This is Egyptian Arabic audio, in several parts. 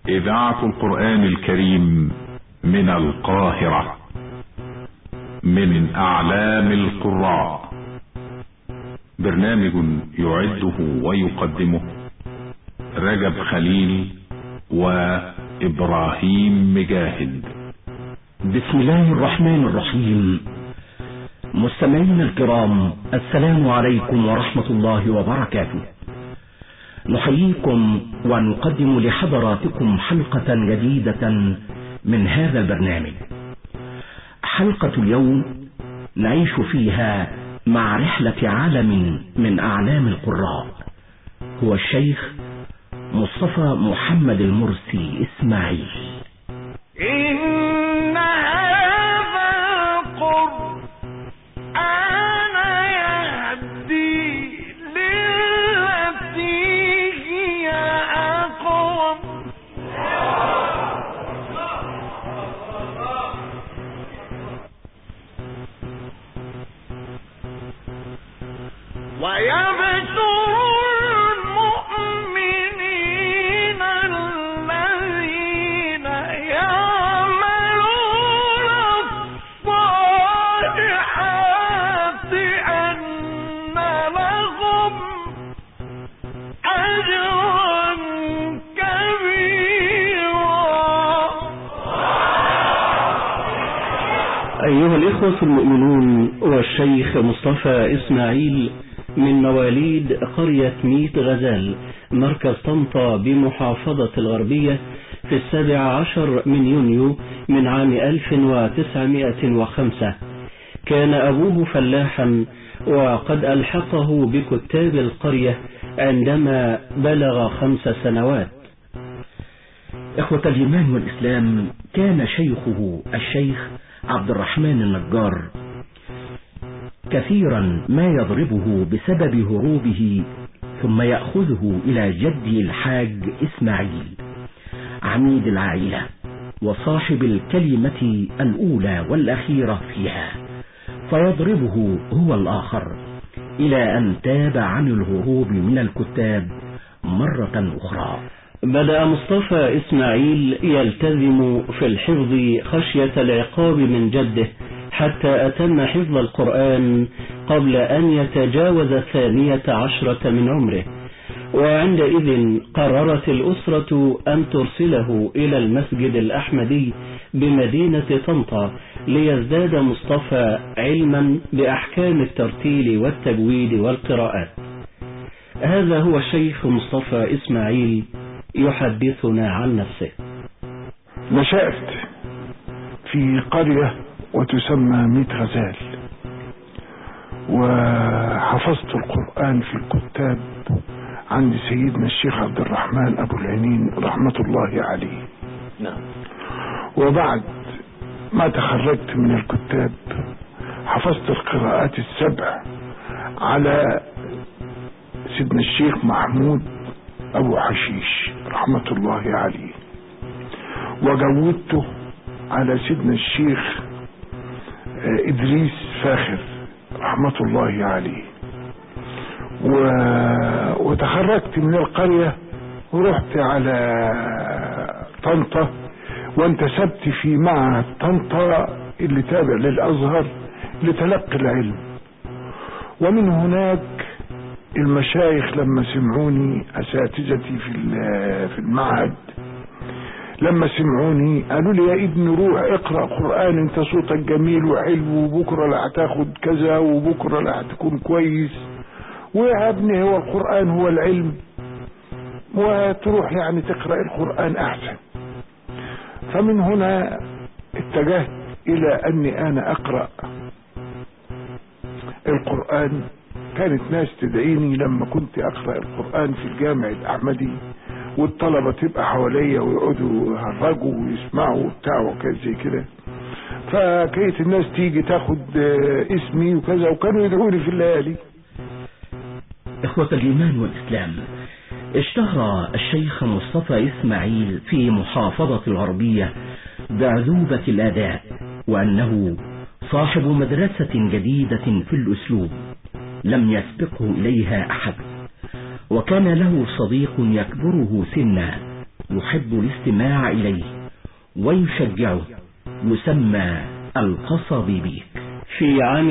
إذاعة القرآن الكريم من القاهرة من أعلام القراء برنامج يعده ويقدمه رجب خليل وإبراهيم مجاهد بسم الله الرحمن الرحيم مستمعينا الكرام السلام عليكم ورحمة الله وبركاته نحييكم ونقدم لحضراتكم حلقة جديدة من هذا البرنامج حلقة اليوم نعيش فيها مع رحلة عالم من أعلام القراء هو الشيخ مصطفى محمد المرسي إسماعيل إن هذا القرآن يهدي للتي هي أقوم ويبشر المؤمنين الذين يعملون الصالحات أن لهم أجرا كبيرا أيها الإخوة المؤمنون والشيخ مصطفى إسماعيل من مواليد قرية ميت غزال مركز طنطا بمحافظة الغربية في السابع عشر من يونيو من عام 1905 كان أبوه فلاحا وقد ألحقه بكتاب القرية عندما بلغ خمس سنوات إخوة الإيمان والإسلام كان شيخه الشيخ عبد الرحمن النجار كثيرا ما يضربه بسبب هروبه ثم يأخذه إلى جدي الحاج إسماعيل عميد العائلة وصاحب الكلمة الأولى والأخيرة فيها فيضربه هو الآخر إلى أن تاب عن الهروب من الكتاب مرة أخرى بدأ مصطفى إسماعيل يلتزم في الحفظ خشية العقاب من جده حتى أتم حفظ القرآن قبل أن يتجاوز الثانية عشرة من عمره وعندئذ قررت الأسرة أن ترسله إلى المسجد الأحمدي بمدينة طنطا ليزداد مصطفى علما بأحكام الترتيل والتجويد والقراءات هذا هو الشيخ مصطفى إسماعيل يحدثنا عن نفسه نشأت في قرية وتسمى ميت غزال وحفظت القرآن في الكتاب عند سيدنا الشيخ عبد الرحمن أبو العينين رحمة الله عليه نعم وبعد ما تخرجت من الكتاب حفظت القراءات السبع على سيدنا الشيخ محمود أبو حشيش رحمة الله عليه وجودته على سيدنا الشيخ آه، إدريس فاخر رحمة الله عليه و... وتخرجت من القرية ورحت على طنطا وانتسبت في معهد طنطا اللي تابع للأزهر لتلقي العلم ومن هناك المشايخ لما سمعوني أساتذتي في ال- في المعهد لما سمعوني قالوا لي يا ابني روح اقرأ قرآن انت صوتك جميل وحلو وبكرة لا هتاخد كذا وبكرة لا هتكون كويس ويا ابني هو القرآن هو العلم وتروح يعني تقرأ القرآن أحسن فمن هنا اتجهت إلى أني أنا أقرأ القرآن كانت ناس تدعيني لما كنت أقرأ القرآن في الجامع الأحمدي والطلبة تبقى حواليا ويقعدوا يهرجوا ويسمعوا وبتاع وكذا زي كده فكانت الناس تيجي تاخد آه، اسمي وكذا وكانوا يدعوني في الليالي إخوة الإيمان والإسلام اشتهر الشيخ مصطفى إسماعيل في محافظة الغربية بعذوبة الأداء وأنه صاحب مدرسة جديدة في الأسلوب لم يسبقه إليها أحد وكان له صديق يكبره سنا يحب الاستماع إليه ويشجعه يسمى القصبي بيك في عام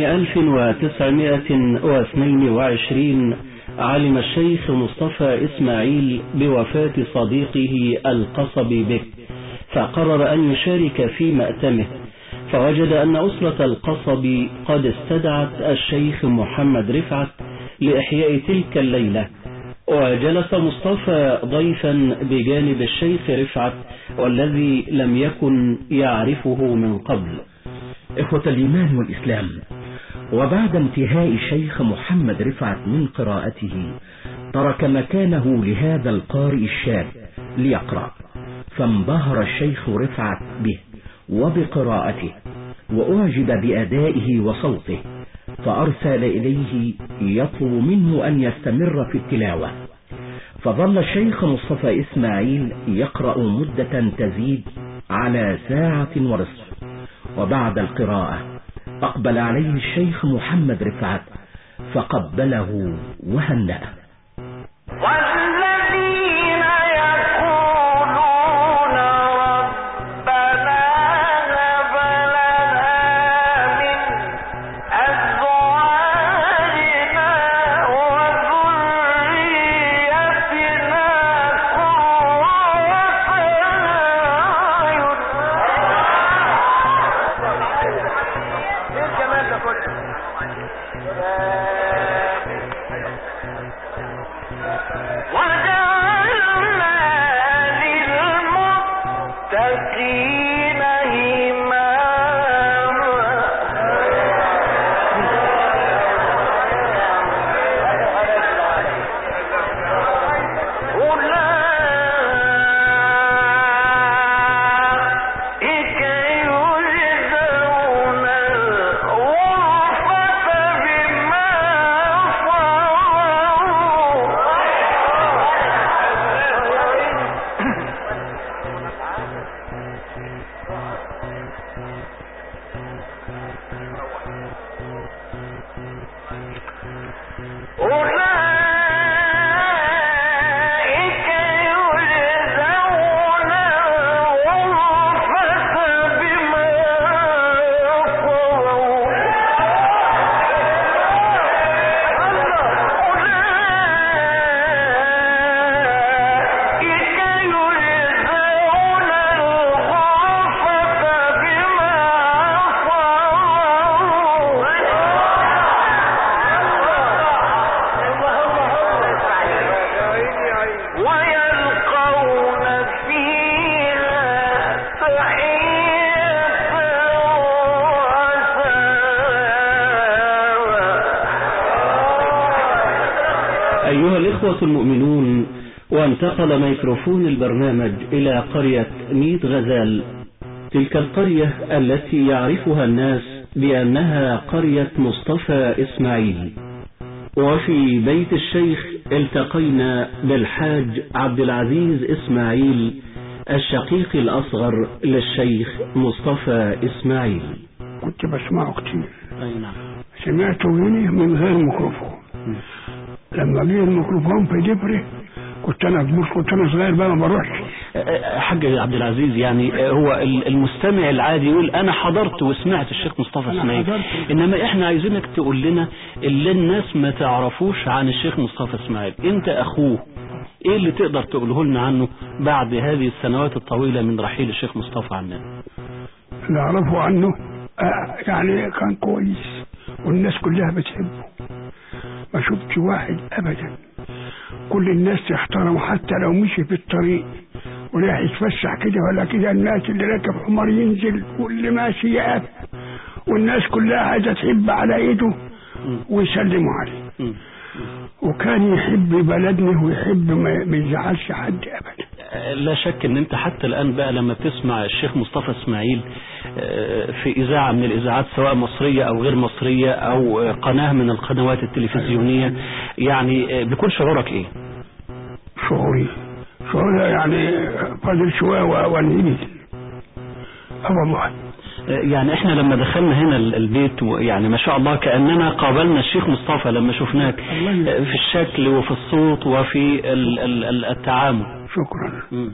1922 علم الشيخ مصطفى إسماعيل بوفاة صديقه القصبي بك فقرر أن يشارك في مأتمه فوجد أن أسرة القصبي قد استدعت الشيخ محمد رفعت لإحياء تلك الليلة وجلس مصطفى ضيفا بجانب الشيخ رفعت والذي لم يكن يعرفه من قبل إخوة الإيمان والإسلام وبعد انتهاء الشيخ محمد رفعت من قراءته ترك مكانه لهذا القارئ الشاب ليقرأ فانبهر الشيخ رفعت به وبقراءته وأعجب بأدائه وصوته فأرسل إليه يطلب منه أن يستمر في التلاوة فظل الشيخ مصطفى إسماعيل يقرأ مدة تزيد على ساعة ونصف وبعد القراءة أقبل عليه الشيخ محمد رفعت فقبله وهنأه والذين يقولون ربنا هب لنا من أزواجنا وذريتنا قرة أعين ايه الجمال ده وجعلنا للمتقين أولئك يجزون الغرفة بما صبروا أولئك يجزون الغرفة بما صبروا أولئك يجزون الغرفة بما صبروا ويلقون فيها تحية وسلاما أيها الإخوة المؤمنون وانتقل ميكروفون البرنامج إلى قرية ميت غزال تلك القرية التي يعرفها الناس بأنها قرية مصطفى إسماعيل وفي بيت الشيخ التقينا بالحاج عبد العزيز إسماعيل الشقيق الأصغر للشيخ مصطفى إسماعيل كنت بسمعه كتير أي نعم سمعته مني من غير ميكروفون لما جه الميكروفون في جبري كنت انا مش كنت انا صغير بقى ما بروحش حاج عبد العزيز يعني هو المستمع العادي يقول انا حضرت وسمعت الشيخ مصطفى أنا اسماعيل حضرت. انما احنا عايزينك تقول لنا اللي الناس ما تعرفوش عن الشيخ مصطفى اسماعيل انت اخوه ايه اللي تقدر تقوله لنا عنه بعد هذه السنوات الطويلة من رحيل الشيخ مصطفى عننا اللي اعرفه عنه آه، يعني كان كويس والناس كلها بتحبه ما شفتش واحد ابدا كل الناس تحترمه حتى لو مشي في الطريق ورايح يتفسح كده ولا كده الناس اللي راكب حمار ينزل واللي ماشي يقف والناس كلها عايزه تحب على ايده ويسلموا عليه م. وكان يحب بلدنا ويحب ما ما يزعلش حد ابدا لا شك ان انت حتى الان بقى لما بتسمع الشيخ مصطفى اسماعيل آه، في اذاعة من الاذاعات سواء مصرية او غير مصرية او آه، قناة من القنوات التلفزيونية يعني آه، بيكون شعورك ايه شعوري شعوري يعني فاضل شويه و- وانهي اه والله يعني احنا لما دخلنا هنا ال- البيت و- يعني ما شاء الله كأننا قابلنا الشيخ مصطفى لما شفناك الله في الشكل وفي الصوت وفي ال- ال- ال- التعامل شكرا مم.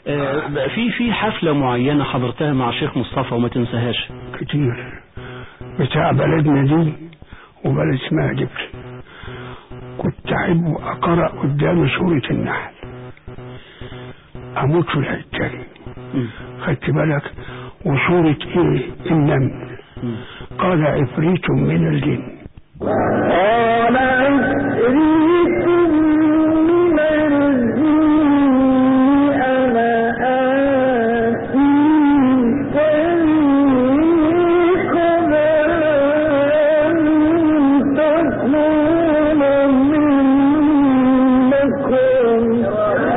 آه، في في حفلة معينة حضرتها مع شيخ مصطفى وما تنساهاش كتير بتاع بلدنا دي وبلد اسمها جبل كنت أحب أقرأ قدام سورة النحل أموت في الحتة دي خدت بالك وسورة إيه النمل قال عفريت من الجن قال عفريت من الجن أنا آتيك به قبل أن تكون من مكان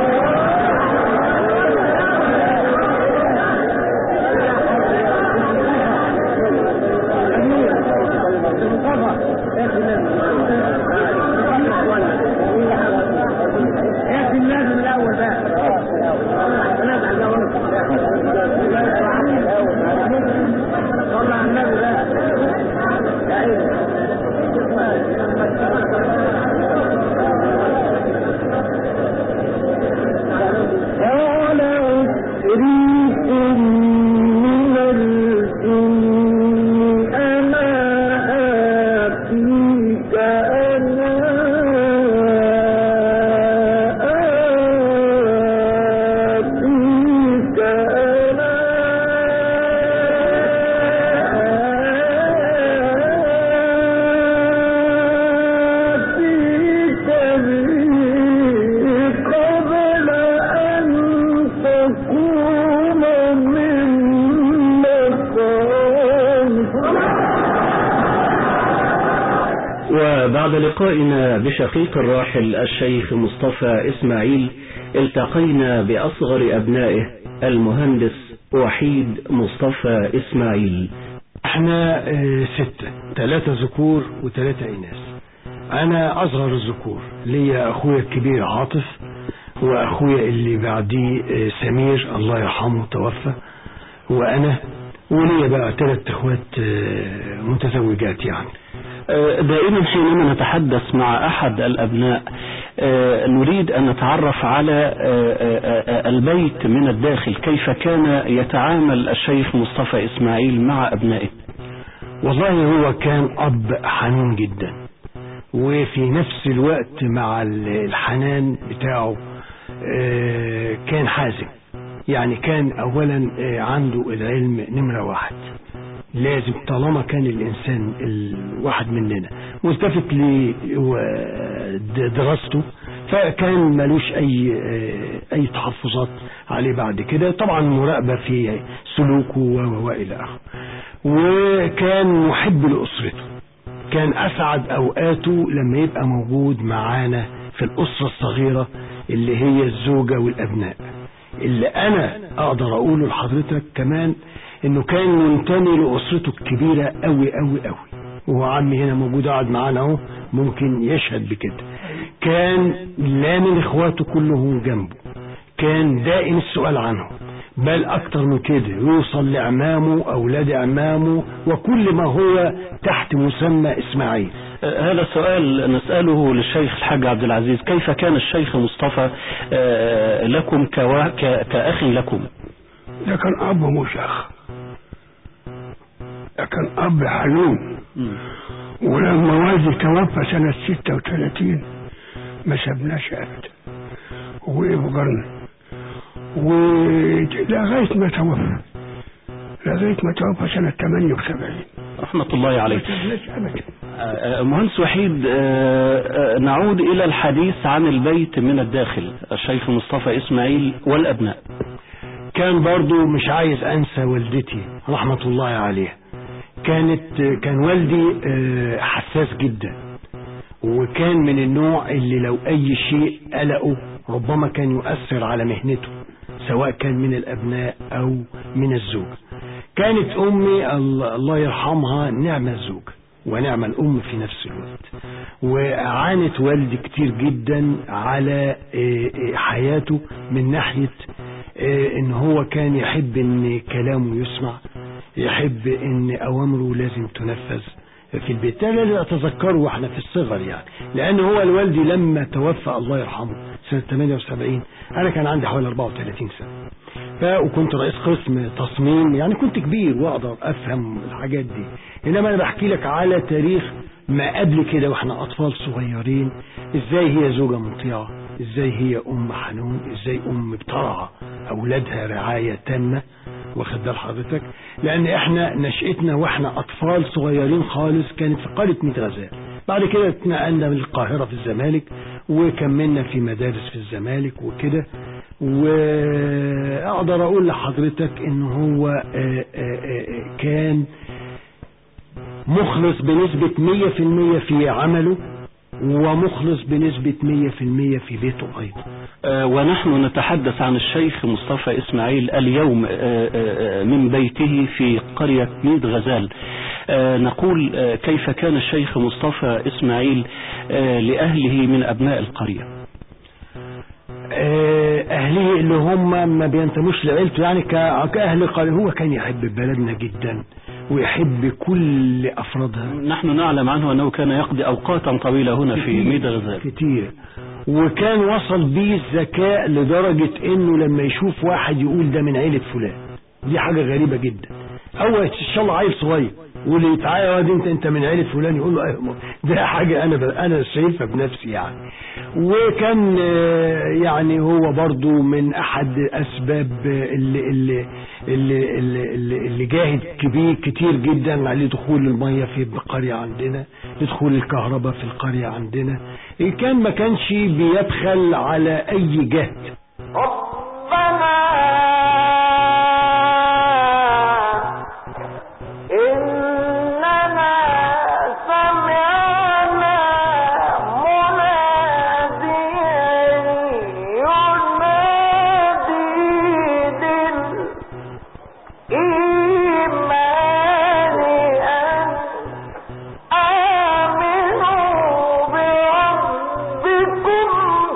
قال عفريت من الجن أنا آتيك أنا آتيك أنا آتيك به قبل أن تكون من مكان وبعد لقائنا بشقيق الراحل الشيخ مصطفى إسماعيل التقينا بأصغر أبنائه المهندس وحيد مصطفى إسماعيل احنا اه ستة ثلاثة ذكور وثلاثة إناث أنا أصغر الذكور ليا أخويا الكبير عاطف وأخويا اللي بعديه اه سمير الله يرحمه توفى وأنا وليا بقى ثلاث إخوات اه متزوجات يعني آه، دائما حينما نتحدث مع أحد الأبناء آه، نريد أن نتعرف على آه، آه، آه، البيت من الداخل كيف كان يتعامل الشيخ مصطفى إسماعيل مع أبنائه والله هو كان أب حنون جدا وفي نفس الوقت مع ال- الحنان بتاعه آه، كان حازم يعني كان أولا آه، عنده العلم نمرة واحد لازم طالما كان الإنسان الواحد مننا ملتفت لدراسته فكان ملوش أي آه، أي تحفظات عليه بعد كده طبعا مراقبة في سلوكه و- وإلى آخره وكان محب لأسرته كان أسعد أوقاته لما يبقى موجود معانا في الأسرة الصغيرة اللي هي الزوجة والأبناء اللي أنا أقدر أقوله لحضرتك كمان إنه كان منتمي لأسرته الكبيرة أوي أوي أوي وهو عمي هنا موجود قاعد معانا أهو ممكن يشهد بكده كان لا من إخواته كلهم جنبه كان دائم السؤال عنه بل أكتر من كده يوصل لعمامه أولاد عمامه وكل ما هو تحت مسمى إسماعيل آه، هذا السؤال نسأله للشيخ الحاج عبد العزيز كيف كان الشيخ مصطفى آه، لكم كوا- ك- كأخ لكم ده كان أب مش أخ ده كان أب حنون ولما والدي توفى سنة 36 ما سبناش أبدا وإبقرنا ولغاية ما توفى لغاية ما توفى سنة 78 رحمة الله عليه ما سبناش أبدا آه، مهندس وحيد آه، آه، نعود إلى الحديث عن البيت من الداخل الشيخ مصطفى إسماعيل والأبناء كان برضو مش عايز انسى والدتي رحمة الله عليها كانت كان والدي آه، حساس جدا وكان من النوع اللي لو اي شيء قلقه ربما كان يؤثر على مهنته سواء كان من الابناء او من الزوج كانت امي ال- الله يرحمها نعمة الزوج ونعمة الام في نفس الوقت وعانت والدي كتير جدا على آه، آه، حياته من ناحية آه، ان هو كان يحب ان كلامه يسمع يحب ان اوامره لازم تنفذ في البيت ده اللي اتذكره واحنا في الصغر يعني لان هو الوالدي لما توفى الله يرحمه سنة 78 انا كان عندي حوالي 34 سنة ف وكنت رئيس قسم تصميم يعني كنت كبير واقدر افهم الحاجات دي انما انا بحكي لك على تاريخ ما قبل كده واحنا اطفال صغيرين ازاي هي زوجة مطيعة ازاي هي ام حنون ازاي ام بترعى اولادها رعاية تامة واخد بال حضرتك لان احنا نشأتنا واحنا اطفال صغيرين خالص كانت في قرية ميت غزال بعد كده اتنقلنا من القاهرة في الزمالك وكملنا في مدارس في الزمالك وكده واقدر اقول لحضرتك ان هو آه، آه، آه، كان مخلص بنسبة 100% في عمله ومخلص بنسبة 100% في بيته أيضا آه، ونحن نتحدث عن الشيخ مصطفى إسماعيل اليوم آه، آه، آه، من بيته في قرية ميد غزال آه، نقول آه، كيف كان الشيخ مصطفى إسماعيل آه، لأهله من أبناء القرية آه، أهله اللي هم ما بينتموش لعيلته يعني ك- كأهل قرية هو كان يحب بلدنا جدا ويحب كل أفرادها نحن نعلم عنه أنه كان يقضي أوقاتا طويلة هنا في ميد غزال كتير وكان وصل بيه الذكاء لدرجة انه لما يشوف واحد يقول ده من عيلة فلان دي حاجة غريبة جدا اول ان شاء الله عيل صغير واللي تعالى يا واد انت انت من عيلة فلان يقول له ايوه ده حاجة انا ب... انا شايفها بنفسي يعني وكان آه، يعني هو برضو من احد اسباب اللي اللي اللي اللي, اللي, اللي جاهد كبير كتير جدا على دخول المية في القرية عندنا لدخول الكهرباء في القرية عندنا كان ما كانش بيبخل على اي جهد ربنا إننا سمعنا مناديا ينادي للإيمان أن آمنوا بربكم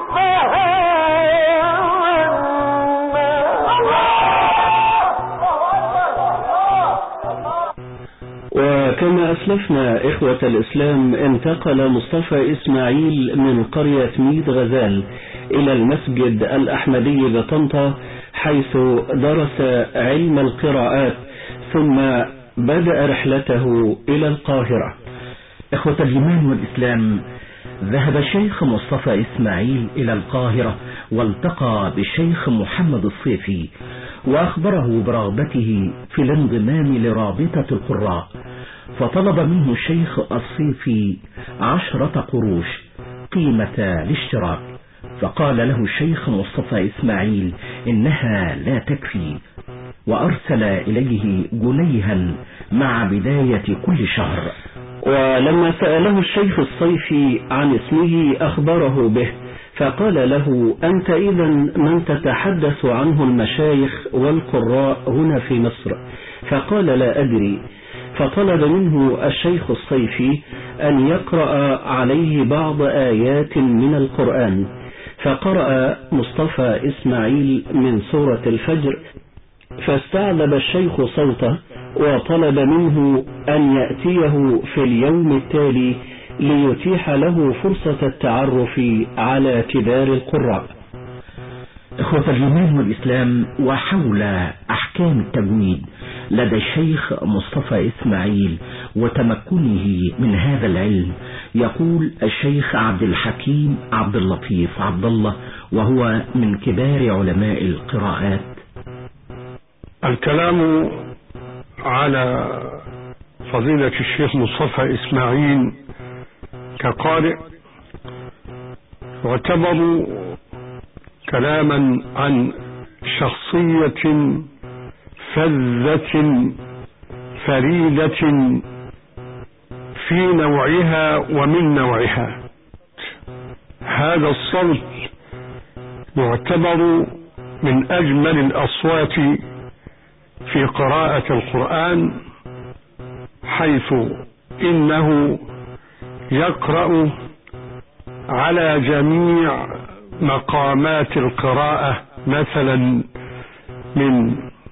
فآمنا وكما أسلفنا إخوة الإسلام انتقل مصطفى إسماعيل من قرية ميد غزال إلى المسجد الأحمدي بطنطا حيث درس علم القراءات ثم بدأ رحلته إلى القاهرة إخوة الإيمان والإسلام ذهب الشيخ مصطفى إسماعيل إلى القاهرة والتقى بالشيخ محمد الصيفي وأخبره برغبته في الانضمام لرابطة القراء فطلب منه الشيخ الصيفي عشرة قروش قيمة الاشتراك فقال له الشيخ مصطفى إسماعيل إنها لا تكفي وأرسل إليه جنيها مع بداية كل شهر ولما سأله الشيخ الصيفي عن اسمه أخبره به فقال له أنت إذا من تتحدث عنه المشايخ والقراء هنا في مصر فقال لا أدري فطلب منه الشيخ الصيفي أن يقرأ عليه بعض آيات من القرآن فقرأ مصطفى إسماعيل من سورة الفجر فاستعذب الشيخ صوته وطلب منه أن يأتيه في اليوم التالي ليتيح له فرصة التعرف على كبار القراء إخوة الإيمان والإسلام وحول أحكام التجويد لدى الشيخ مصطفى إسماعيل وتمكنه من هذا العلم يقول الشيخ عبد الحكيم عبد اللطيف عبد الله وهو من كبار علماء القراءات الكلام على فضيلة الشيخ مصطفى إسماعيل كقارئ يعتبر كلاما عن شخصية فذة فريدة في نوعها ومن نوعها هذا الصوت يعتبر من أجمل الأصوات في قراءة القرآن حيث إنه يقرأ على جميع مقامات القراءة مثلا من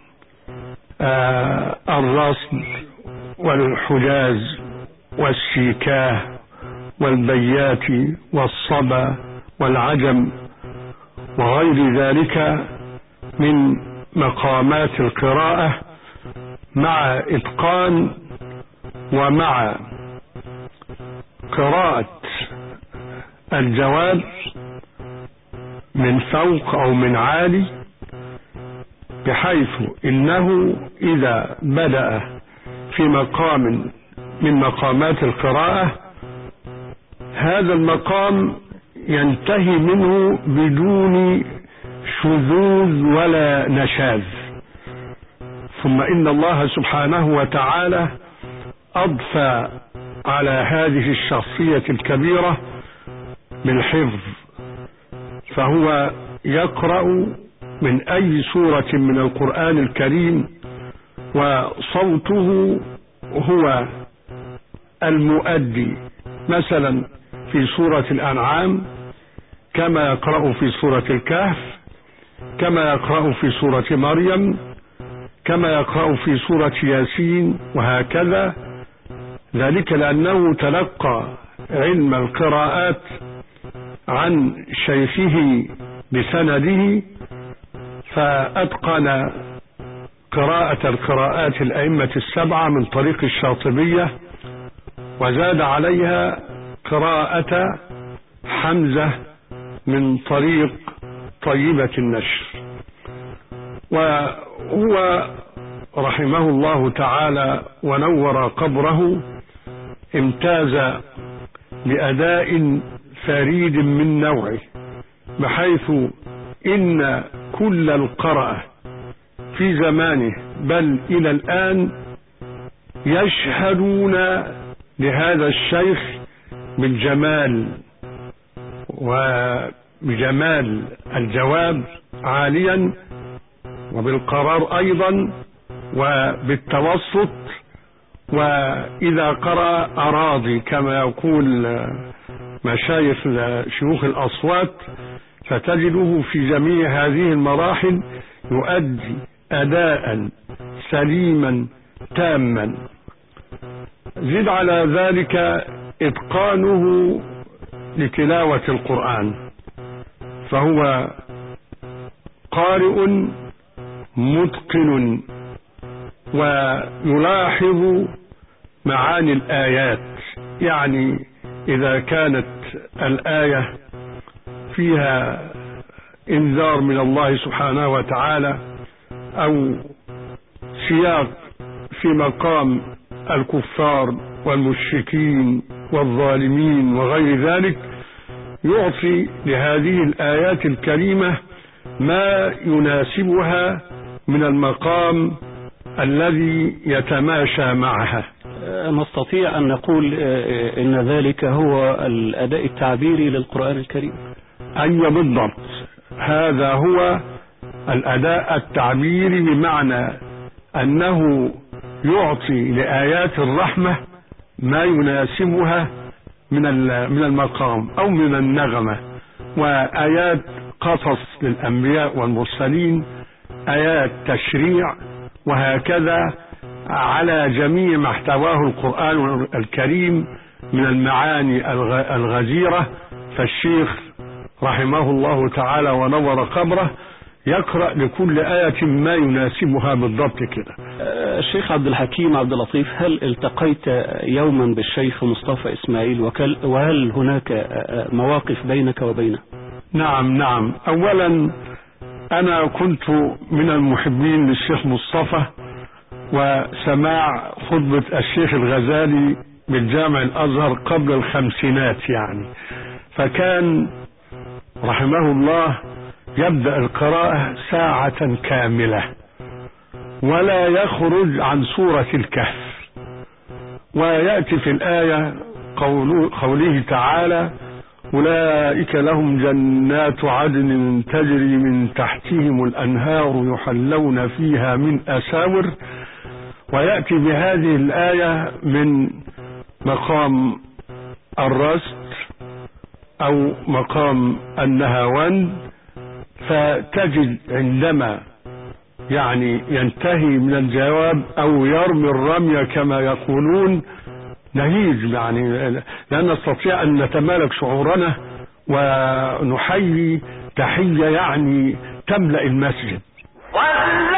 آه الرصد والحجاز والسيكاه والبيات والصبا والعجم وغير ذلك من مقامات القراءة مع إتقان ومع قراءة الجواب من فوق أو من عالي بحيث إنه إذا بدأ في مقام من مقامات القراءة هذا المقام ينتهي منه بدون شذوذ ولا نشاذ ثم إن الله سبحانه وتعالى أضفى على هذه الشخصية الكبيرة بالحفظ فهو يقرأ من أي سورة من القرآن الكريم وصوته هو المؤدي مثلا في سورة الأنعام كما يقرأ في سورة الكهف كما يقرأ في سورة مريم كما يقرأ في سورة ياسين وهكذا ذلك لأنه تلقى علم القراءات عن شيخه بسنده فأتقن قراءة القراءات الأئمة السبعة من طريق الشاطبية وزاد عليها قراءة حمزة من طريق طيبة النشر وهو رحمه الله تعالى ونور قبره امتاز بأداء فريد من نوعه بحيث إن كل القرأة في زمانه بل إلى الآن يشهدون لهذا الشيخ بالجمال وبجمال الجواب عاليا وبالقرار أيضا وبالتوسط وإذا قرأ أراضي كما يقول مشايخ شيوخ الأصوات فتجده في جميع هذه المراحل يؤدي أداء سليما تاما زد على ذلك إتقانه لتلاوة القرآن فهو قارئ متقن ويلاحظ معاني الآيات يعني إذا كانت الآية فيها انذار من الله سبحانه وتعالى او سياق في مقام الكفار والمشركين والظالمين وغير ذلك يعطي لهذه الآيات الكريمة ما يناسبها من المقام الذي يتماشى معها نستطيع أن نقول إن ذلك هو الأداء التعبيري للقرآن الكريم أي بالضبط هذا هو الأداء التعبيري بمعنى أنه يعطي لآيات الرحمة ما يناسبها من من المقام أو من النغمة وآيات قصص للأنبياء والمرسلين آيات تشريع وهكذا على جميع ما احتواه القرآن الكريم من المعاني الغزيرة فالشيخ رحمه الله تعالى ونور قبره يقرأ لكل آية ما يناسبها بالضبط كده الشيخ عبد الحكيم عبد اللطيف هل التقيت يوما بالشيخ مصطفى إسماعيل وكل وهل هناك مواقف بينك وبينه نعم نعم أولا أنا كنت من المحبين للشيخ مصطفى وسماع خطبة الشيخ الغزالي بالجامع الأزهر قبل الخمسينات يعني فكان رحمه الله يبدأ القراءة ساعة كاملة ولا يخرج عن سورة الكهف ويأتي في الآية قول قوله تعالى أولئك لهم جنات عدن تجري من تحتهم الأنهار يحلون فيها من أساور ويأتي بهذه الآية من مقام الرست أو مقام النهاوند فتجد عندما يعني ينتهي من الجواب أو يرمي الرمية كما يقولون نهيج يعني لا نستطيع أن نتمالك شعورنا ونحيي تحية يعني تملأ المسجد والذين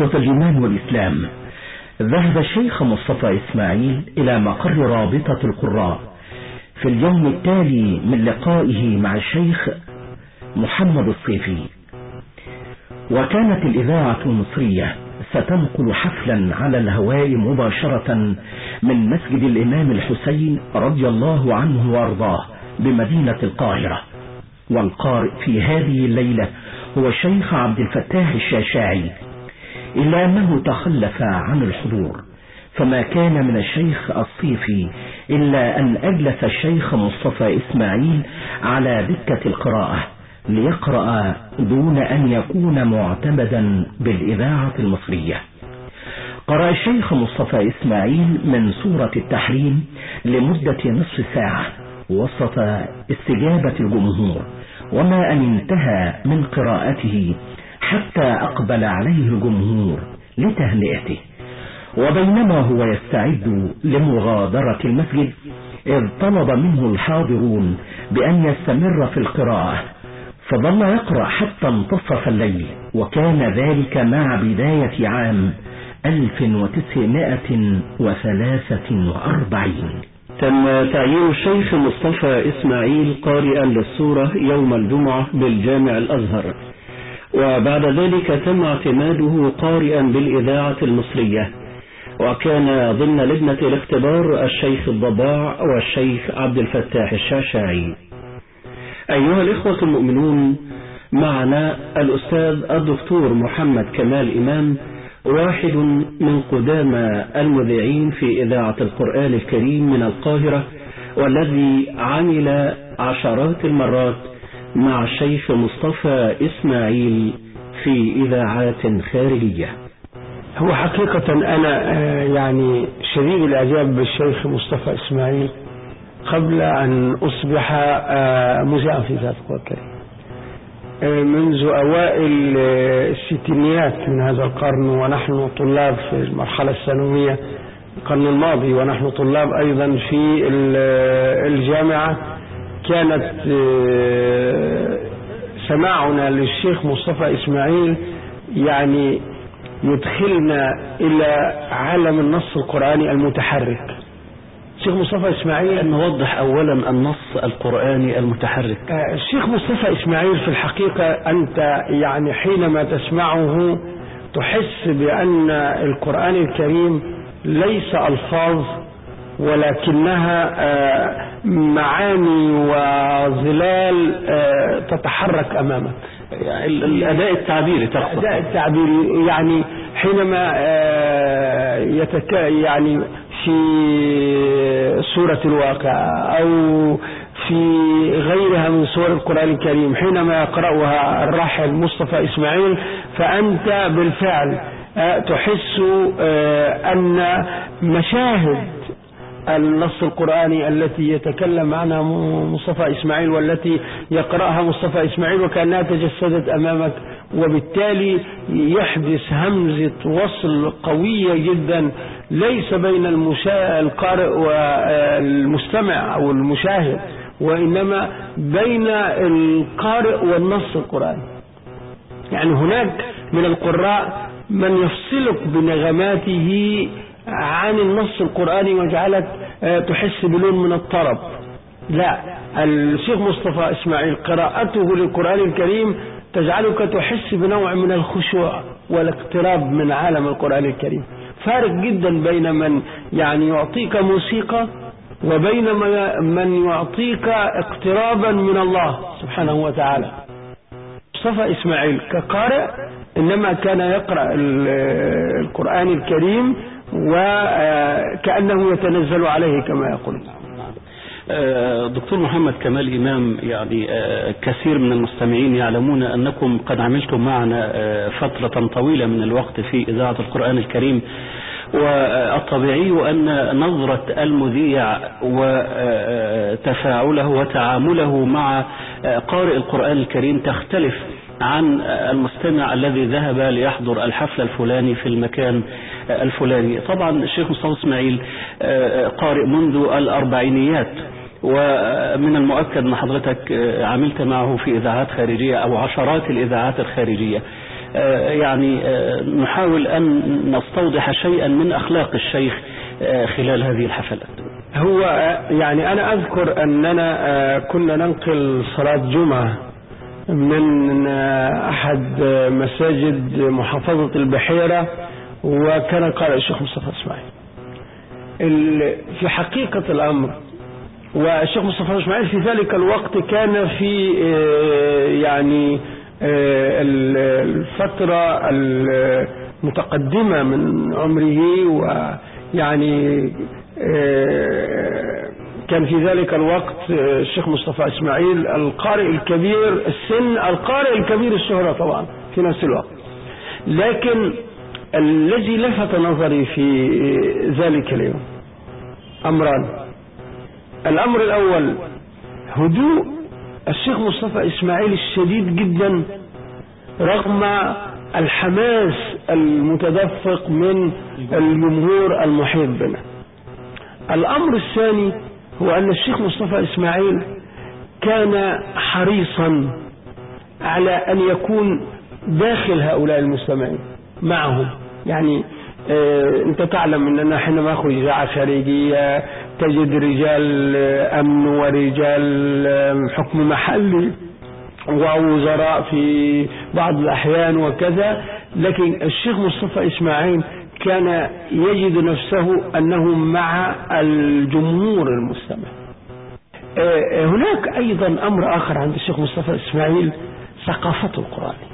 إخوة الإيمان والإسلام ذهب الشيخ مصطفى إسماعيل إلى مقر رابطة القراء في اليوم التالي من لقائه مع الشيخ محمد الصيفي وكانت الإذاعة المصرية ستنقل حفلا على الهواء مباشرة من مسجد الإمام الحسين رضي الله عنه وارضاه بمدينة القاهرة والقارئ في هذه الليلة هو الشيخ عبد الفتاح الشاشاعي إلا أنه تخلف عن الحضور فما كان من الشيخ الصيفي إلا أن أجلس الشيخ مصطفى إسماعيل على دكة القراءة ليقرأ دون أن يكون معتمدا بالإذاعة المصرية قرأ الشيخ مصطفى إسماعيل من سورة التحريم لمدة نصف ساعة وسط استجابة الجمهور وما أن انتهى من قراءته حتى أقبل عليه الجمهور لتهنئته وبينما هو يستعد لمغادرة المسجد إذ طلب منه الحاضرون بأن يستمر في القراءة فظل يقرأ حتى انتصف الليل وكان ذلك مع بداية عام 1943 تم تعيين الشيخ مصطفى إسماعيل قارئا للسورة يوم الجمعة بالجامع الأزهر وبعد ذلك تم اعتماده قارئا بالإذاعة المصرية وكان ضمن لجنة الاختبار الشيخ الضباع والشيخ عبد الفتاح الشاشاعي أيها الإخوة المؤمنون معنا الأستاذ الدكتور محمد كمال إمام واحد من قدامى المذيعين في إذاعة القرآن الكريم من القاهرة والذي عمل عشرات المرات مع الشيخ مصطفى إسماعيل في إذاعات خارجية هو حقيقة أنا آه، يعني شديد الإعجاب بالشيخ مصطفى إسماعيل قبل أن أصبح آه، مذيعا في ذات القرآن الكريم آه، منذ أوائل آه، الستينيات من هذا القرن ونحن طلاب في المرحلة الثانوية القرن الماضي ونحن طلاب أيضا في ال- الجامعة كانت آه، سماعنا للشيخ مصطفى إسماعيل يعني يدخلنا إلى عالم النص القرآني المتحرك الشيخ مصطفى إسماعيل نوضح أولا النص القرآني المتحرك آه، الشيخ مصطفى إسماعيل في الحقيقة أنت يعني حينما تسمعه تحس بأن القرآن الكريم ليس ألفاظ ولكنها آه، معاني وظلال آه، تتحرك أمامك يعني ال- الأداء التعبيري تقصد الأداء التعبيري يعني حينما آه، يتك يعني في سورة الواقع أو في غيرها من سور القرآن الكريم حينما يقرأها الراحل مصطفى إسماعيل فأنت بالفعل آه، تحس آه، أن مشاهد النص القرآني التي يتكلم عنها م- مصطفى إسماعيل والتي يقرأها مصطفى إسماعيل وكأنها تجسدت أمامك وبالتالي يحدث همزة وصل قوية جدا ليس بين المشا... القارئ والمستمع أو المشاهد وإنما بين القارئ والنص القرآني يعني هناك من القراء من يفصلك بنغماته عن النص القرآني ويجعلك آه، تحس بلون من الطرب لا الشيخ مصطفى إسماعيل قراءته للقرآن الكريم تجعلك تحس بنوع من الخشوع والاقتراب من عالم القرآن الكريم فارق جدا بين من يعني يعطيك موسيقى وبين من- من يعطيك اقترابا من الله سبحانه وتعالى مصطفى إسماعيل كقارئ إنما كان يقرأ ال- القرآن الكريم وكأنه يتنزل عليه كما يقول آه، دكتور محمد كمال إمام يعني آه، كثير من المستمعين يعلمون أنكم قد عملتم معنا آه، فترة طويلة من الوقت في إذاعة القرآن الكريم والطبيعي أن نظرة المذيع وتفاعله وتعامله مع آه، قارئ القرآن الكريم تختلف عن المستمع الذي ذهب ليحضر الحفل الفلاني في المكان الفلاني طبعا الشيخ مصطفى اسماعيل آه، قارئ منذ الأربعينيات ومن المؤكد أن حضرتك عملت معه في إذاعات خارجية أو عشرات الإذاعات الخارجية آه، يعني آه، نحاول أن نستوضح شيئا من أخلاق الشيخ آه، خلال هذه الحفلات هو آه، يعني أنا أذكر أننا آه، كنا ننقل صلاة جمعة من آه، أحد آه، مساجد محافظة البحيرة وكان قال الشيخ مصطفى إسماعيل ال- في حقيقة الأمر والشيخ مصطفى إسماعيل في ذلك الوقت كان في آه، يعني آه، ال- الفترة المتقدمة من عمره ويعني آه، كان في ذلك الوقت آه، الشيخ مصطفى إسماعيل القارئ الكبير السن القارئ الكبير الشهرة طبعا في نفس الوقت لكن الذي لفت نظري في ذلك اليوم أمران الأمر الأول هدوء الشيخ مصطفى إسماعيل الشديد جدا رغم الحماس المتدفق من الجمهور المحيط بنا الأمر الثاني هو أن الشيخ مصطفى إسماعيل كان حريصا على أن يكون داخل هؤلاء المستمعين معهم يعني آه انت تعلم اننا حينما نخرج اذاعه خارجيه تجد رجال آه، امن ورجال آه، حكم محلي ووزراء في بعض الاحيان وكذا لكن الشيخ مصطفى اسماعيل كان يجد نفسه انه مع الجمهور المستمع آه، هناك ايضا امر اخر عند الشيخ مصطفى اسماعيل ثقافته القرآنية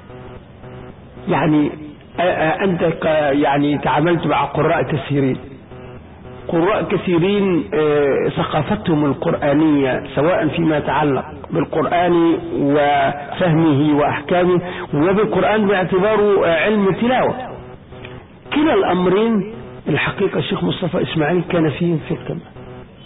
يعني آه، آه، أنت ك- يعني تعاملت مع قراء كثيرين قراء كثيرين آه، ثقافتهم القرآنية سواء فيما يتعلق بالقرآن وفهمه وأحكامه وبالقرآن باعتباره آه، علم تلاوة كلا الأمرين الحقيقة الشيخ مصطفى إسماعيل كان فيهم في القمة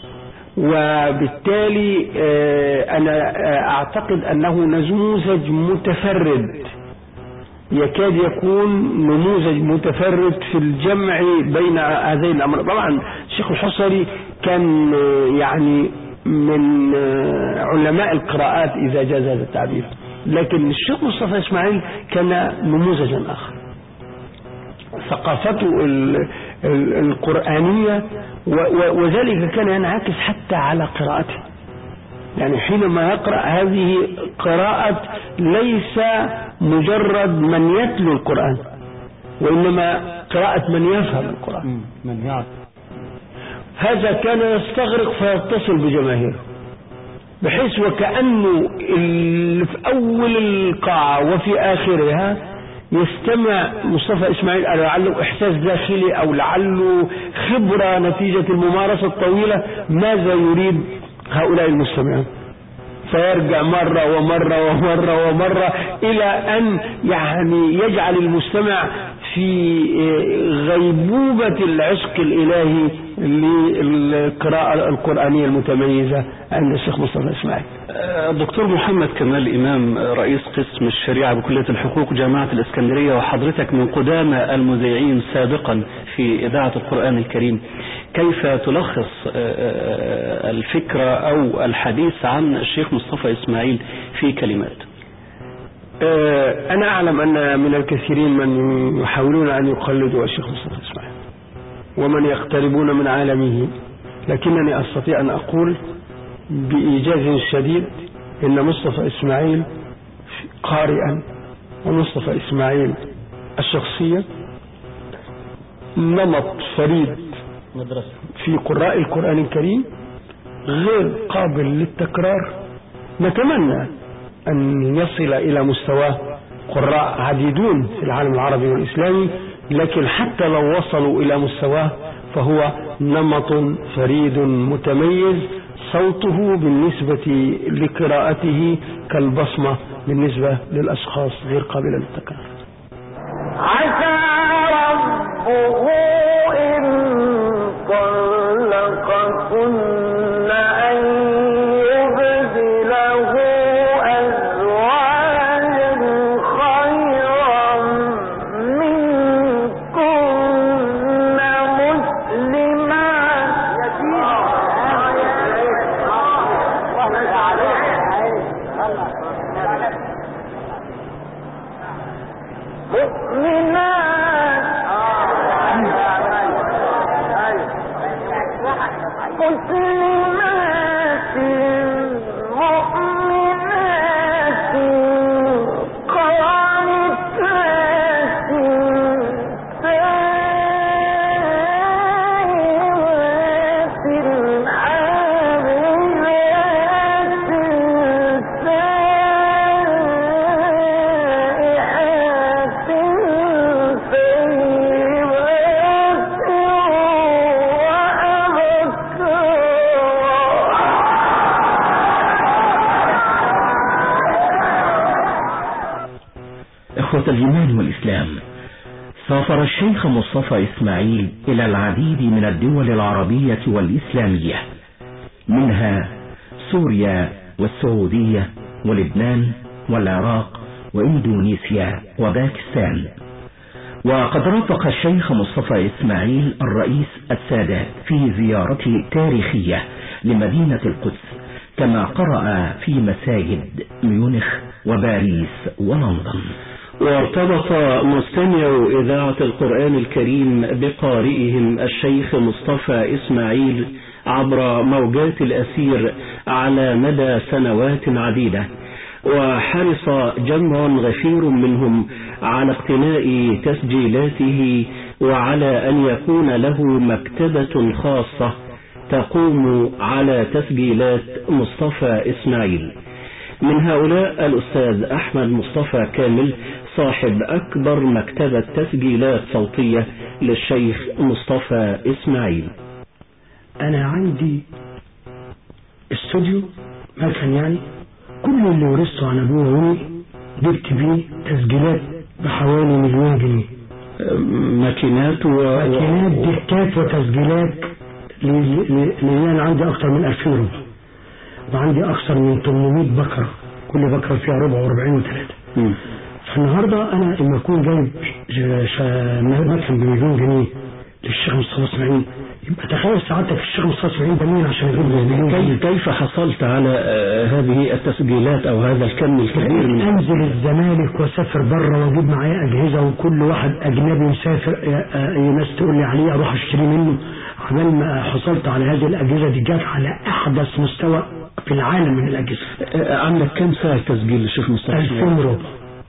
وبالتالي آه، أنا آه، أعتقد أنه نموذج متفرد يكاد يكون نموذج متفرد في الجمع بين هذين الأمر طبعا الشيخ الحصري كان آه، يعني من آه، علماء القراءات إذا جاز هذا التعبير لكن الشيخ مصطفى إسماعيل كان نموذجا آخر ثقافته ال- ال- القرآنية و- و- وذلك كان ينعكس حتى على قراءته يعني حينما يقرأ هذه قراءة ليس مجرد من يتلو القرآن وإنما قراءة من يفهم القرآن من يعرف هذا كان يستغرق فيتصل بجماهيره بحيث وكأنه اللي في أول القاعة وفي آخرها يستمع مصطفى إسماعيل لعله إحساس داخلي أو لعله خبرة نتيجة الممارسة الطويلة ماذا يريد هؤلاء المستمعين فيرجع مرة ومرة ومرة ومرة إلى أن يعني يجعل المستمع في غيبوبة العشق الإلهي للقراءة القرآنية المتميزة عند الشيخ مصطفى إسماعيل دكتور محمد كمال إمام رئيس قسم الشريعة بكلية الحقوق جامعة الإسكندرية وحضرتك من قدامى المذيعين سابقا في إذاعة القرآن الكريم كيف تلخص الفكرة أو الحديث عن الشيخ مصطفى إسماعيل في كلمات أنا أعلم أن من الكثيرين من يحاولون أن يقلدوا الشيخ مصطفى إسماعيل ومن يقتربون من عالمه لكنني أستطيع أن أقول بإيجاز شديد إن مصطفى إسماعيل قارئا ومصطفى إسماعيل الشخصية نمط فريد مدرسة في قراء القرآن الكريم غير قابل للتكرار نتمنى أن يصل إلى مستواه قراء عديدون في العالم العربي والإسلامي لكن حتى لو وصلوا إلى مستواه فهو نمط فريد متميز صوته بالنسبة لقراءته كالبصمة بالنسبة للأشخاص غير قابلة للتكرار عسى ربه إن طلقكن أن يبدله أزواجا خيرا منكن مسلمات مسلمات مؤمنات قانتات سائرات عابدات سائحات ثيبات إخوة الإيمان والإسلام سافر الشيخ مصطفى إسماعيل إلى العديد من الدول العربية والإسلامية منها سوريا والسعودية ولبنان والعراق وإندونيسيا وباكستان وقد رافق الشيخ مصطفى إسماعيل الرئيس السادات في زيارة تاريخية لمدينة القدس كما قرأ في مساجد ميونخ وباريس ولندن وارتبط مستمع إذاعة القرآن الكريم بقارئهم الشيخ مصطفى إسماعيل عبر موجات الأسير على مدى سنوات عديدة وحرص جمع غفير منهم على اقتناء تسجيلاته وعلى أن يكون له مكتبة خاصة تقوم على تسجيلات مصطفى إسماعيل من هؤلاء الأستاذ أحمد مصطفى كامل صاحب أكبر مكتبة تسجيلات صوتية للشيخ مصطفى إسماعيل انا عندي استوديو مكان يعني كل اللي ورثته عن ابوه وامي جبت بيه تسجيلات بحوالي مليون جنيه ماكينات و... ماكينات ديكات وتسجيلات ل- ل- لان انا عندي اكتر من 2000 ربع وعندي اكثر من 800 بكره كل بكره فيها ربع وربعين وثلاثه مم. فالنهارده انا لما اكون جايب ج- ش- مكن بمليون جنيه للشيخ مصطفى اسماعيل يبقى تخيل سعادتك الشيخ مصطفى اسماعيل ده مين عشان يجيب له مليون جنيه كيف كيف حصلت على آه، هذه التسجيلات أو هذا الكم الكبير من انزل الزمالك واسافر بره واجيب معايا اجهزه وكل واحد اجنبي مسافر آه، آه، ناس تقول لي عليه اروح اشتري منه عمال ما حصلت على هذه الاجهزه دي جت على احدث مستوى في العالم من الاجهزه آه، عندك كم ساعة تسجيل للشيخ مصطفى 2000 إسماعيل؟ ربع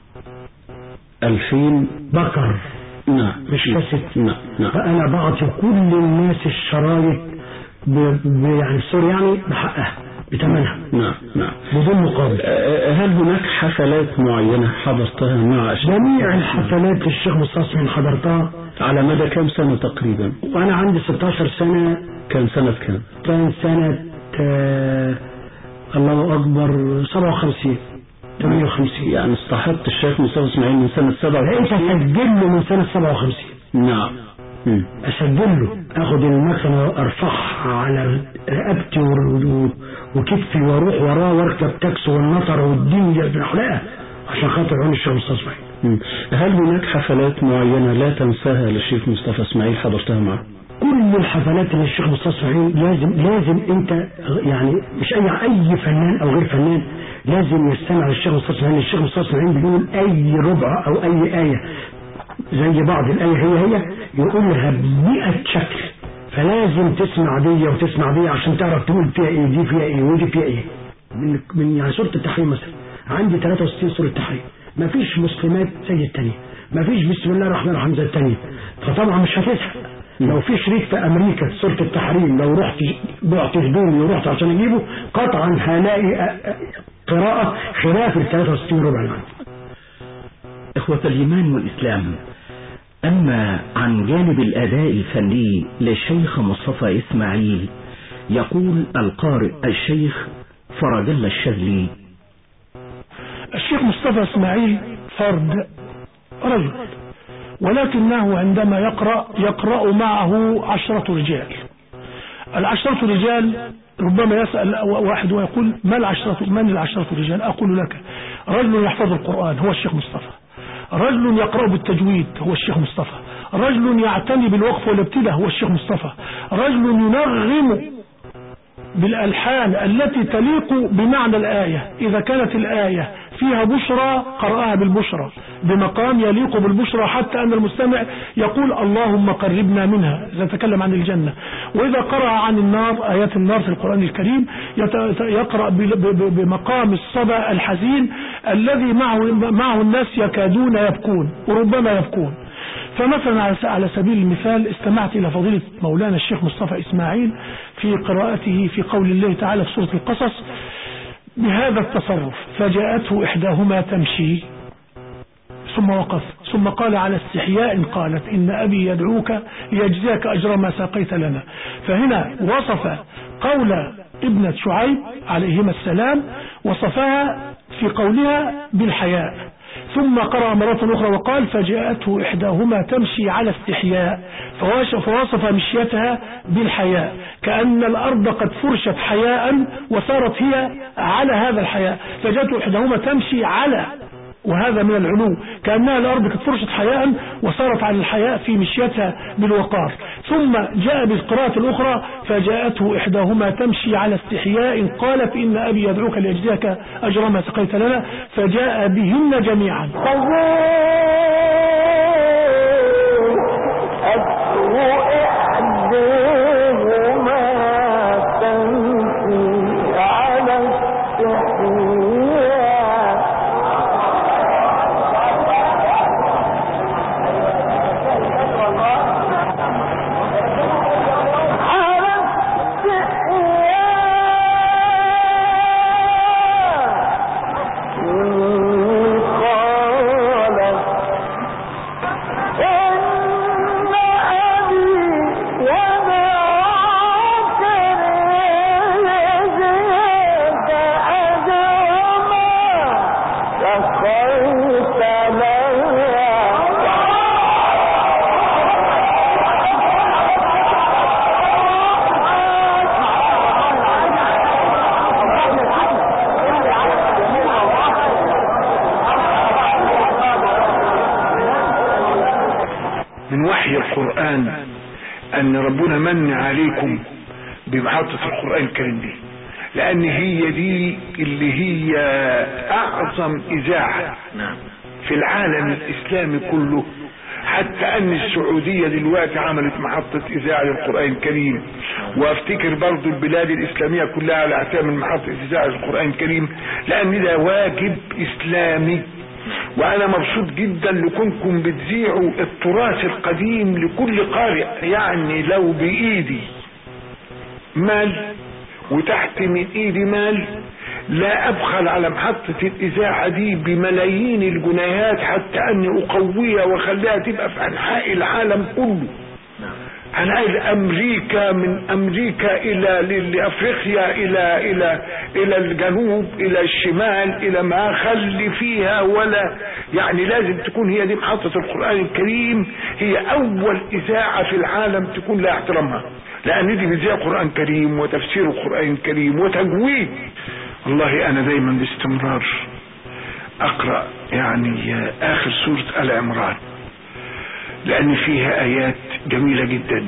2000 بكر نعم مش كاسيت نعم نعم فانا بعطي كل الناس الشرايط ب... ب... يعني سوري يعني بحقها بثمنها نعم نعم بدون مقابل آه، هل هناك حفلات معينة حضرتها مع الشيخ جميع الحفلات الشيخ مصطفى من حضرتها على مدى كم سنة تقريبا وانا عندي 16 سنه كان سنة كام كان سنة آه الله أكبر 57 58 يعني اصطحبت الشيخ مصطفى اسماعيل من سنة بقيت 57 أسجل له من سنة 57 نعم مم. أسجل له أخد المكنة وأرفعها على رقبتي ور- و- وكتفي وأروح وراه وأركب تاكسي والنطر والدنيا بنحلقها عشان خاطر عون الشيخ مصطفى إسماعيل مم. هل هناك حفلات معينة لا تنساها للشيخ مصطفى اسماعيل حضرتها معه كل الحفلات اللي الشيخ مصطفى اسماعيل لازم لازم انت يعني مش اي اي فنان او غير فنان لازم يستمع للشيخ مصطفى اسماعيل الشيخ مصطفى اسماعيل بيقول اي ربع او اي ايه زي بعض الايه هي هي يقولها بمئة شكل فلازم تسمع دي وتسمع دي عشان تعرف تقول فيها ايه دي فيها ايه ودي فيها ايه من, من يعني سوره التحريم مثلا عندي 63 سوره التحريم مفيش مسلمات زي التانية مفيش بسم الله الرحمن الرحيم زي التانية فطبعا مش هتزهق لو في شريك في امريكا سوره التحريم لو رحت بعت هدومي ورحت عشان اجيبه قطعا هلاقي أ- أ- قراءة خلاف ال 63 ربع اللي عندي إخوة الإيمان والإسلام أما عن جانب الأداء الفني للشيخ مصطفى إسماعيل يقول القارئ الشيخ فرج الله الشاذلي الشيخ مصطفى اسماعيل فرد رجل ولكنه عندما يقرأ يقرأ معه عشرة رجال العشرة رجال ربما يسأل واحد ويقول ما العشرة من العشرة رجال أقول لك رجل يحفظ القرآن هو الشيخ مصطفى رجل يقرأ بالتجويد هو الشيخ مصطفى رجل يعتني بالوقف والابتداء هو الشيخ مصطفى رجل ينغم بالألحان التي تليق بمعنى الآية إذا كانت الآية فيها بشرى قرأها بالبشرى بمقام يليق بالبشرى حتى أن المستمع يقول اللهم قربنا منها إذا تكلم عن الجنة وإذا قرأ عن النار آيات النار في القرآن الكريم يت- يقرأ ب- ب- بمقام الصبا الحزين الذي معه, معه الناس يكادون يبكون وربما يبكون فمثلا على س- على سبيل المثال استمعت إلى فضيلة مولانا الشيخ مصطفى إسماعيل في قراءته في قول الله تعالى في سورة القصص بهذا التصرف فجاءته إحداهما تمشي ثم وقف ثم قال على استحياء قالت إن أبي يدعوك ليجزيك أجر ما ساقيت لنا فهنا وصف قول ابنة شعيب عليهما السلام وصفها في قولها بالحياء ثم قرأ مرة أخرى وقال فجاءته إحداهما تمشي على استحياء فوش- فوصف مشيتها بالحياء كأن الأرض قد فرشت حياء وصارت هي على هذا الحياء فجاءته إحداهما تمشي على وهذا من العلو كأنها الأرض قد فرشت حياء وصارت على الحياء في مشيتها بالوقار ثم جاء بالقراءة الأخرى فجاءته إحداهما تمشي على استحياء قالت إن أبي يدعوك ليجزيك أجر ما سقيت لنا فجاء بهن جميعا من وحي القرآن أن ربنا من عليكم بمحطة القرآن الكريم دي لأن هي دي اللي هي أعظم إذاعة في العالم الإسلامي كله حتى أن السعودية دلوقتي عملت محطة إذاعة للقرآن الكريم وافتكر برضو البلاد الإسلامية كلها على اعتبار محطة إذاعة للقرآن الكريم لأن ده واجب إسلامي وانا مبسوط جدا لكونكم بتذيعوا التراث القديم لكل قارئ يعني لو بايدي مال وتحت من ايدي مال لا ابخل على محطة الاذاعة دي بملايين الجنيهات حتى اني اقويها واخليها تبقى في انحاء العالم كله انحاء امريكا من امريكا الى لافريقيا الى الى الى الجنوب الى الشمال الى ما خلي فيها ولا يعني لازم تكون هي دي محطة القرآن الكريم هي اول اذاعة في العالم تكون لها احترامها لان دي بتذيع قرآن كريم وتفسير القرآن الكريم وتجويد والله انا دايما باستمرار اقرأ يعني اخر سورة ال عمران لان فيها ايات جميلة جدا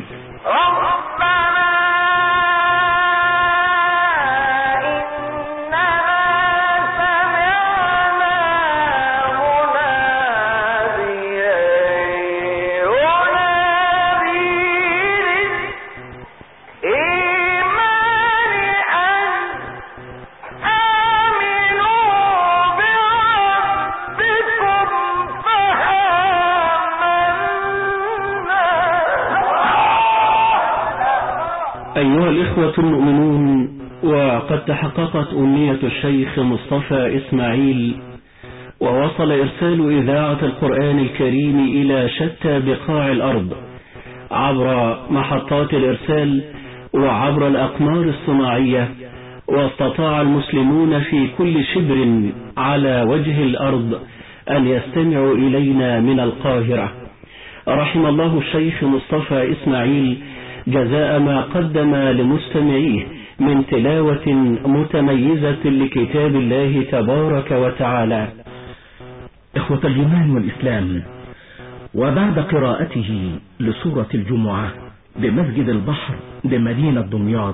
أيها الإخوة المؤمنون وقد تحققت أمنية الشيخ مصطفى إسماعيل ووصل إرسال إذاعة القرآن الكريم إلى شتى بقاع الأرض عبر محطات الإرسال وعبر الأقمار الصناعية واستطاع المسلمون في كل شبر على وجه الأرض أن يستمعوا إلينا من القاهرة رحم الله الشيخ مصطفى إسماعيل جزاء ما قدم لمستمعيه من تلاوة متميزة لكتاب الله تبارك وتعالى إخوة الإيمان والإسلام وبعد قراءته لسورة الجمعة بمسجد البحر بمدينة دمياط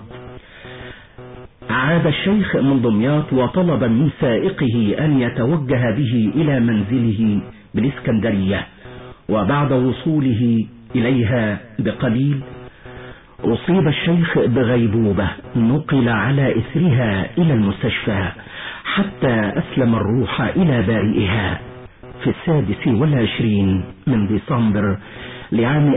عاد الشيخ من دمياط وطلب من سائقه أن يتوجه به إلى منزله بالإسكندرية وبعد وصوله إليها بقليل أصيب الشيخ بغيبوبة نقل على إثرها إلى المستشفى حتى أسلم الروح إلى بارئها في السادس والعشرين من ديسمبر لعام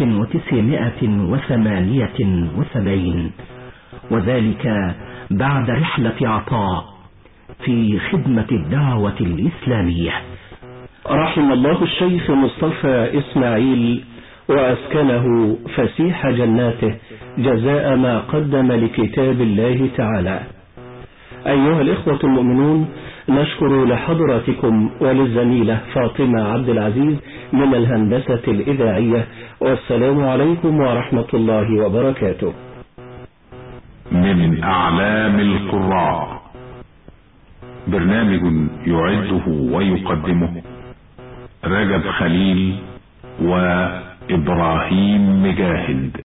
1978 وذلك بعد رحلة عطاء في خدمة الدعوة الإسلامية رحم الله الشيخ مصطفى إسماعيل وأسكنه فسيح جناته جزاء ما قدم لكتاب الله تعالى أيها الإخوة المؤمنون نشكر لحضراتكم وللزميلة فاطمة عبد العزيز من الهندسة الإذاعية والسلام عليكم ورحمة الله وبركاته من أعلام القراء برنامج يعده ويقدمه رجب خليل وإبراهيم مجاهد